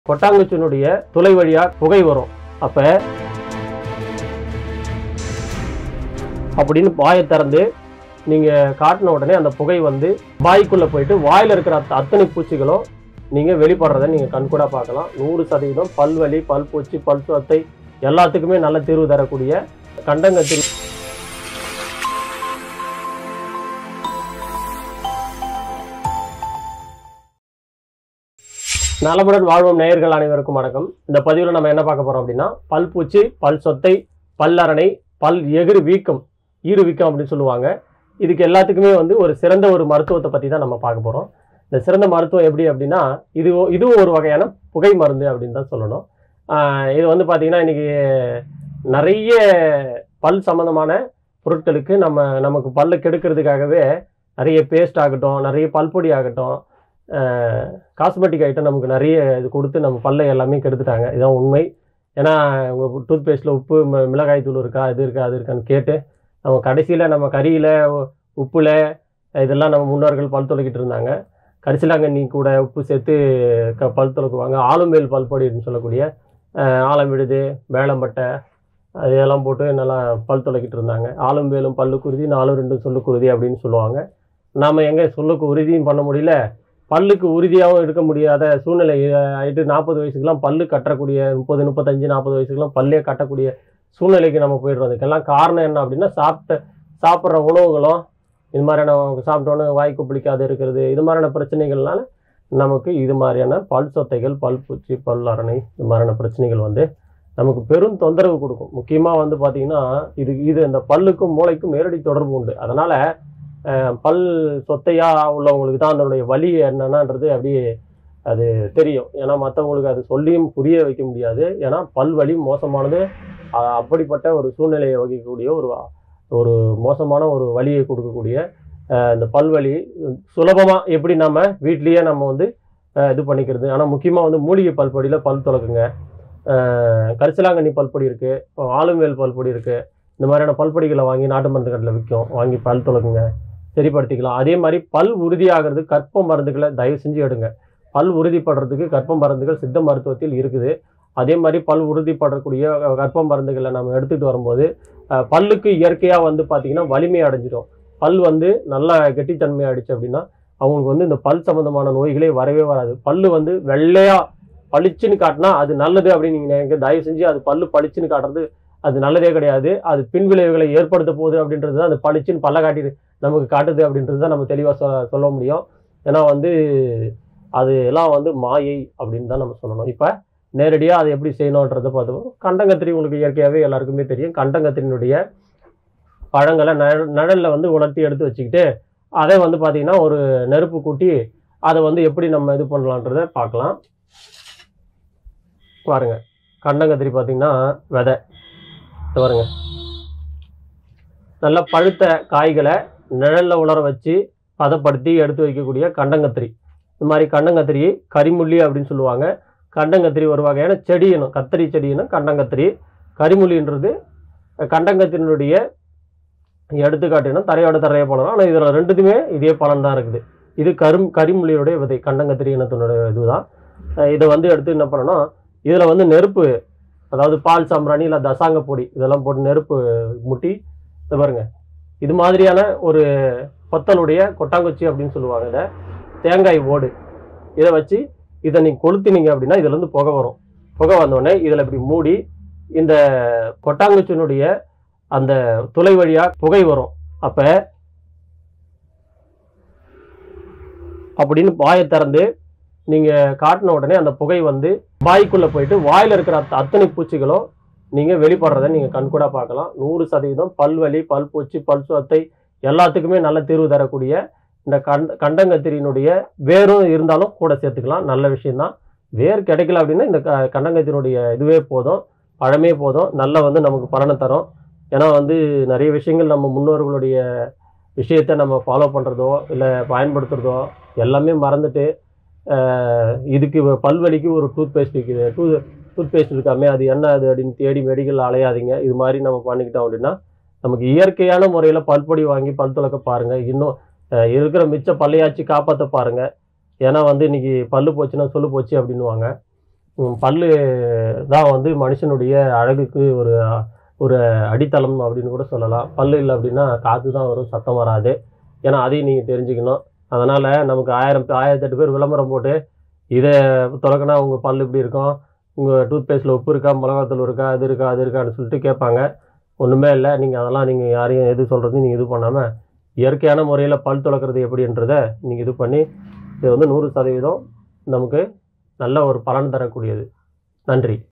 கொட்டாங்குச்சினுடைய துளை வழியா புகை வரும் அப்ப அப்படின்னு வாயை திறந்து நீங்க காட்டின உடனே அந்த புகை வந்து வாய்க்குள்ள போயிட்டு வாயில இருக்கிற அத்த- அத்தனை பூச்சிகளும் நீங்க வெளிப்படுறத நீங்க கண்கூடா பார்க்கலாம் நூறு சதவீதம் பல்வலி பல்பூச்சி பல் சொத்தை எல்லாத்துக்குமே நல்ல தீர்வு தரக்கூடிய கண்டங்கத்திரி நலமுடன் வாழ்வோம் நேயர்கள் அனைவருக்கும் வணக்கம் இந்த பதிவில் நம்ம என்ன பார்க்க போறோம் அப்படின்னா பல்பூச்சி பல் சொத்தை பல்லரணை பல் எகிறு வீக்கம் ஈறு வீக்கம் அப்படின்னு சொல்லுவாங்க இதுக்கு எல்லாத்துக்குமே வந்து ஒரு சிறந்த ஒரு மருத்துவத்தை பற்றி தான் நம்ம பார்க்க போகிறோம் இந்த சிறந்த மருத்துவம் எப்படி அப்படின்னா இது இதுவும் ஒரு வகையான புகை மருந்து அப்படின்னு தான் சொல்லணும் ஆஹ் இது வந்து பார்த்திங்கன்னா இன்றைக்கி நிறைய பல் சம்மந்தமான பொருட்களுக்கு நம்ம நமக்கு பல்லை கெடுக்கிறதுக்காகவே நிறைய பேஸ்ட் ஆகட்டும் நிறைய பல்பொடி ஆகட்டும் காஸ்மெட்டிக் ஐட்டம் நமக்கு நிறைய இது கொடுத்து நம்ம பல்லை எல்லாமே கெடுத்துட்டாங்க இதுதான் உண்மை ஏன்னா டூத் பேஸ்ட்டில் உப்பு மி- மிளகாய் தூள் இருக்கா இது இருக்கா அது இருக்கான்னு கேட்டு நம்ம கடைசியில் நம்ம கறியில் உப்பில் இதெல்லாம் நம்ம முன்னோர்கள் பல் துளக்கிட்டு இருந்தாங்க கரிசலாங்கண்ணி கூட உப்பு சேர்த்து க பல் துளக்குவாங்க ஆலுமேல் பல்பொடின்னு சொல்லக்கூடிய அஹ், ஆலம் விடுது வேளம்பட்டை அது இதெல்லாம் போட்டு நல்லா பல் துளக்கிட்டு இருந்தாங்க ஆலும் வேலும் பல்லுக்கு உறுதி நாலும் ரெண்டும் சொல்லுக்கு உறுதி அப்படின்னு சொல்லுவாங்க நாம் எங்கே சொல்லுக்கு உறுதியும் பண்ண முடியல பல்லுக்கு உறுதியாகவும் எடுக்க முடியாத சூழ்நிலை அஹ், ஆயிட்டு நாற்பது வயசுக்கெல்லாம் பல்லு கட்டக்கூடிய முப்பது முப்பத்தஞ்சு நாற்பது வயசுக்கெல்லாம் பல்லே கட்டக்கூடிய சூழ்நிலைக்கு நம்ம போயிடுறோம் அதுக்கெல்லாம் காரணம் என்ன அப்படின்னா சாப்பிட்ட சாப்பிட்ற உணவுகளும் இது மாதிரியான சாப்பிட்டோன்னே வாய்க்கு பிடிக்காது இருக்கிறது இது மாதிரியான பிரச்சனைகள்னால நமக்கு இது மாதிரியான பல் சொத்தைகள் பல் பூச்சி பல் அரணை இது மாதிரியான பிரச்சனைகள் வந்து நமக்கு பெரும் தொந்தரவு கொடுக்கும் முக்கியமாக வந்து பார்த்திங்கன்னா இது இது இந்த பல்லுக்கும் மூளைக்கும் நேரடி தொடர்பு உண்டு அதனால் பல் சொத்தையாக உள்ளவங்களுக்கு தான் அதனுடைய வலி என்னென்னன்றது அப்படியே அது தெரியும் ஏன்னா மற்றவங்களுக்கு அது சொல்லியும் புரிய வைக்க முடியாது ஏன்னா பல் வலி மோசமானது அஹ் அப்படிப்பட்ட ஒரு சூழ்நிலையை வகிக்கக்கூடிய ஒரு ஒரு மோசமான ஒரு வலியை கொடுக்கக்கூடிய அஹ் இந்த பல்வலி சுலபமாக எப்படி நம்ம வீட்லேயே நம்ம வந்து அஹ் இது பண்ணிக்கிறது ஆனால் முக்கியமாக வந்து மூலிகை பல்பொடியில் பல் துளக்குங்க அஹ் கரிசலாங்கண்ணி பல்பொடி இருக்குது ஆலுமேல் பல்பொடி இருக்குது இந்த மாதிரியான பல்பொடிகளை வாங்கி நாட்டு மருந்து கடையில் விற்கும் வாங்கி பல் துளக்குங்க சரிப்படுத்திக்கலாம் அதே மாதிரி பல் உறுதியாகிறது கற்ப மருந்துகளை தயவு செஞ்சு எடுங்க பல் உறுதிப்படுறதுக்கு கற்ப மருந்துகள் சித்த மருத்துவத்தில் இருக்குது அதே மாதிரி பல் உறுதிப்படக்கூடிய அஹ், கற்ப மருந்துகளை நம்ம எடுத்துகிட்டு வரும்போது அஹ், பல்லுக்கு இயற்கையாக வந்து பார்த்திங்கன்னா வலிமை அடைஞ்சிடும் பல் வந்து நல்லா கெட்டித்தன்மை ஆயிடுச்சு அப்படின்னா அவங்களுக்கு வந்து இந்த பல் சம்மந்தமான நோய்களே வரவே வராது பல்லு வந்து வெள்ளையாக பளிச்சுன்னு காட்டினா அது நல்லது அப்படின்னு நீங்கள் நினைக்க தயவு செஞ்சு அது பல்லு பளிச்சுன்னு காட்டுறது அது நல்லதே கிடையாது அது பின்விளைவுகளை ஏற்படுத்த போகுது அப்படின்றது தான் அது பளிச்சுன்னு பல்ல காட்டி நமக்கு காட்டுது அப்படின்றது தான் நம்ம தெளிவாக சொ சொல்ல முடியும் ஏன்னா வந்து அது எல்லாம் வந்து மாயை அப்படின்னு தான் நம்ம சொல்லணும் இப்போ நேரடியாக அதை எப்படி செய்யணுன்றதை பார்த்தோம் கண்டங்கத்திரி உங்களுக்கு இயற்கையாகவே எல்லாருக்குமே தெரியும் கண்டங்கத்திரியினுடைய பழங்களை நழ நிழலில் வந்து உலர்த்தி எடுத்து வச்சுக்கிட்டு அதை வந்து பார்த்திங்கன்னா ஒரு நெருப்பு கூட்டி அதை வந்து எப்படி நம்ம இது பண்ணலான்றதை பார்க்கலாம் பாருங்க கண்டங்கத்திரி பார்த்திங்கன்னா விதை இது பாருங்க நல்ல பழுத்த காய்களை நிழலில் உலர வச்சு பதப்படுத்தி எடுத்து வைக்கக்கூடிய கண்டங்கத்திரி இந்த மாதிரி கண்டங்கத்திரி கரிமுள்ளி அப்படின்னு சொல்லுவாங்க கண்டங்கத்திரி ஒரு வகையான செடி இனம் கத்திரி செடி இனம் கண்டங்கத்திரி கரிமுள்ளின்றது கண்டங்கத்தினுடைய எடுத்துக்காட்டினா தரையோட தரையை பண்ணலாம் ஆனால் இதில் ரெண்டுத்துமே இதே பலன் தான் இருக்குது இது கரும் கரிமுள்ளியுடைய விதை கண்டங்கத்திரி இனத்தினுடைய இதுதான் அஹ் இதை வந்து எடுத்து என்ன பண்ணணும் இதில் வந்து நெருப்பு அதாவது பால் சாம்பிராணி இல்லை தசாங்க பொடி இதெல்லாம் போட்டு நெருப்பு முட்டி இது பாருங்க இது மாதிரியான ஒரு கொத்தலுடைய கொட்டாங்குச்சி அப்படின்னு சொல்லுவாங்க இதை தேங்காய் ஓடு இதை வச்சு இதை நீங்கள் கொளுத்தினீங்க அப்படின்னா இதுலேருந்து புகை வரும் புகை வந்தோடனே இதில் இப்படி மூடி இந்த கொட்டாங்குச்சியினுடைய அந்த துளை வழியாக புகை வரும் அப்போ அப்படின்னு வாயை திறந்து நீங்கள் காட்டின உடனே அந்த புகை வந்து வாய்க்குள்ளே போயிட்டு வாயில் இருக்கிற அத்த- அத்தனை பூச்சிகளும் நீங்கள் வெளிப்படுறத நீங்கள் கண்கூடா பார்க்கலாம் நூறு சதவீதம் பல்வலி பல்பூச்சி பல் சொத்தை எல்லாத்துக்குமே நல்ல தீர்வு தரக்கூடிய இந்த கண்ட கண்டங்கத்திரியினுடைய வேரும் இருந்தாலும் கூட சேர்த்துக்கலாம் நல்ல விஷயம்தான் வேர் கிடைக்கல அப்படின்னா இந்த க கண்டங்கத்தினுடைய இதுவே போதும் பழமே போதும் நல்ல வந்து நமக்கு பலனை தரும் ஏன்னா வந்து நிறைய விஷயங்கள் நம்ம முன்னோர்களுடைய விஷயத்தை நம்ம ஃபாலோ பண்ணுறதோ இல்லை பயன்படுத்துகிறதோ எல்லாமே மறந்துட்டு ஆஹ், இதுக்கு பல்வலிக்கு ஒரு டூத் பேஸ்ட் இருக்குது டூ டூத் பேஸ்ட் இருக்காமே அது என்ன அது அப்படின்னு தேடி மெடிக்கல் அலையாதீங்க இது மாதிரி நம்ம பண்ணிக்கிட்டோம் அப்படின்னா நமக்கு இயற்கையான முறையில் பல்பொடி வாங்கி பல் துளக்க பாருங்கள் இன்னும் ஆஹ், இருக்கிற மிச்ச பல்லையாச்சு காப்பாற்ற பாருங்கள் ஏன்னா வந்து இன்னைக்கு பல்லு போச்சுன்னா சொல்லு போச்சு அப்படின்னுவாங்க ம், பல்லு தான் வந்து மனுஷனுடைய அழகுக்கு ஒரு ஒரு அடித்தளம் அப்படின்னு கூட சொல்லலாம் பல்லு இல்லை அப்படின்னா காற்று தான் வரும் சத்தம் வராது ஏன்னா அதையும் நீங்கள் தெரிஞ்சுக்கணும் அதனால் நமக்கு ஆயிரம் பே- ஆயிரத்தெட்டு பேர் விளம்பரம் போட்டு இதை திறக்கினா உங்கள் பல் இப்படி இருக்கும் உங்கள் டூத் பேஸ்ட்டில் உப்பு இருக்கா மிளகாத்தூள் இருக்கா அது இருக்கா அது இருக்கான்னு சொல்லிட்டு கேட்பாங்க ஒன்றுமே இல்லை நீங்கள் அதெல்லாம் நீங்கள் யாரையும் எது சொல்கிறது நீங்கள் இது பண்ணாமல் இயற்கையான முறையில் பல் துளக்கிறது எப்படின்றத நீங்கள் இது பண்ணி இது வந்து நூறு சதவீதம் நமக்கு நல்ல ஒரு பலன் தரக்கூடியது நன்றி